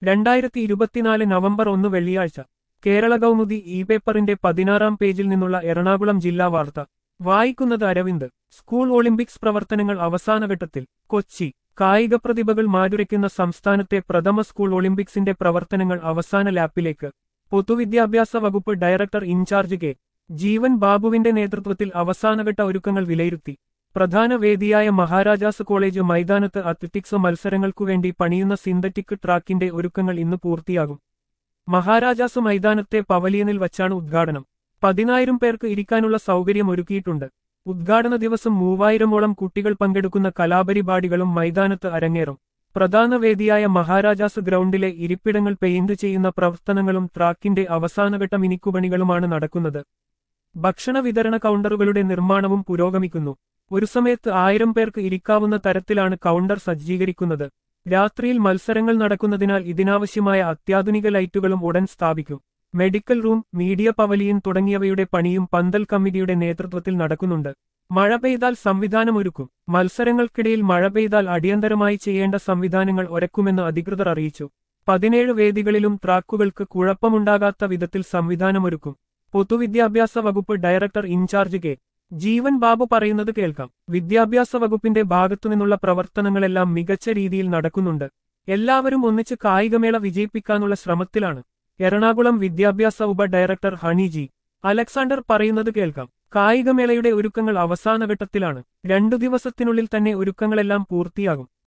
രണ്ടായിരത്തി ഇരുപത്തിനാല് നവംബർ ഒന്ന് വെള്ളിയാഴ്ച കേരള കൗമുദി ഇ പേപ്പറിന്റെ പതിനാറാം പേജിൽ നിന്നുള്ള എറണാകുളം ജില്ലാ വാർത്ത വായിക്കുന്നത് അരവിന്ദ് സ്കൂൾ ഒളിമ്പിക്സ് പ്രവർത്തനങ്ങൾ അവസാനഘട്ടത്തിൽ കൊച്ചി കായിക പ്രതിഭകൾ മാറ്റുരയ്ക്കുന്ന സംസ്ഥാനത്തെ പ്രഥമ സ്കൂൾ ഒളിമ്പിക്സിന്റെ പ്രവർത്തനങ്ങൾ അവസാന ലാപ്പിലേക്ക് പൊതുവിദ്യാഭ്യാസ വകുപ്പ് ഡയറക്ടർ ഇൻചാർജ് കെ ജീവൻ ബാബുവിന്റെ നേതൃത്വത്തിൽ അവസാനഘട്ട ഒരുക്കങ്ങൾ വിലയിരുത്തി പ്രധാന വേദിയായ മഹാരാജാസ് കോളേജ് മൈതാനത്ത് അത്ലറ്റിക്സ് മത്സരങ്ങൾക്കുവേണ്ടി പണിയുന്ന സിന്തറ്റിക് ട്രാക്കിന്റെ ഒരുക്കങ്ങൾ ഇന്ന് പൂർത്തിയാകും മഹാരാജാസ് മൈതാനത്തെ പവലിയനിൽ വച്ചാണ് ഉദ്ഘാടനം പതിനായിരം പേർക്ക് ഇരിക്കാനുള്ള സൗകര്യം ഒരുക്കിയിട്ടുണ്ട് ഉദ്ഘാടന ദിവസം മൂവായിരമോളം കുട്ടികൾ പങ്കെടുക്കുന്ന കലാപരിപാടികളും മൈതാനത്ത് അരങ്ങേറും പ്രധാന വേദിയായ മഹാരാജാസ് ഗ്രൗണ്ടിലെ ഇരിപ്പിടങ്ങൾ പെയിന്റ് ചെയ്യുന്ന പ്രവർത്തനങ്ങളും ട്രാക്കിന്റെ അവസാനഘട്ട മിനിക്കുപണികളുമാണ് നടക്കുന്നത് ഭക്ഷണ വിതരണ കൗണ്ടറുകളുടെ നിർമ്മാണവും പുരോഗമിക്കുന്നു ഒരു സമയത്ത് ആയിരം പേർക്ക് ഇരിക്കാവുന്ന തരത്തിലാണ് കൗണ്ടർ സജ്ജീകരിക്കുന്നത് രാത്രിയിൽ മത്സരങ്ങൾ നടക്കുന്നതിനാൽ ഇതിനാവശ്യമായ അത്യാധുനിക ലൈറ്റുകളും ഉടൻ സ്ഥാപിക്കും മെഡിക്കൽ റൂം മീഡിയ പവലിയൻ തുടങ്ങിയവയുടെ പണിയും പന്തൽ കമ്മിറ്റിയുടെ നേതൃത്വത്തിൽ നടക്കുന്നുണ്ട് മഴ പെയ്താൽ സംവിധാനമൊരുക്കും മത്സരങ്ങൾക്കിടയിൽ മഴ പെയ്താൽ അടിയന്തരമായി ചെയ്യേണ്ട സംവിധാനങ്ങൾ ഒരുക്കുമെന്ന് അധികൃതർ അറിയിച്ചു പതിനേഴ് വേദികളിലും ട്രാക്കുകൾക്ക് കുഴപ്പമുണ്ടാകാത്ത വിധത്തിൽ സംവിധാനമൊരുക്കും പൊതുവിദ്യാഭ്യാസ വകുപ്പ് director in charge K Jeevan Babu പറയുന്നത് കേൾക്കാം വിദ്യാഭ്യാസ വകുപ്പിന്റെ ഭാഗത്തുനിന്നുള്ള പ്രവർത്തനങ്ങളെല്ലാം മികച്ച രീതിയിൽ നടക്കുന്നുണ്ട് എല്ലാവരും ഒന്നിച്ച് കായികമേള വിജയിപ്പിക്കാനുള്ള ശ്രമത്തിലാണ് എറണാകുളം വിദ്യാഭ്യാസ ഉപ ഡയറക്ടർ ഹണി ജി അലക്സാണ്ടർ പറയുന്നത് കേൾക്കാം കായികമേളയുടെ ഒരുക്കങ്ങൾ അവസാനഘട്ടത്തിലാണ് രണ്ടു ദിവസത്തിനുള്ളിൽ തന്നെ ഒരുക്കങ്ങളെല്ലാം പൂർത്തിയാകും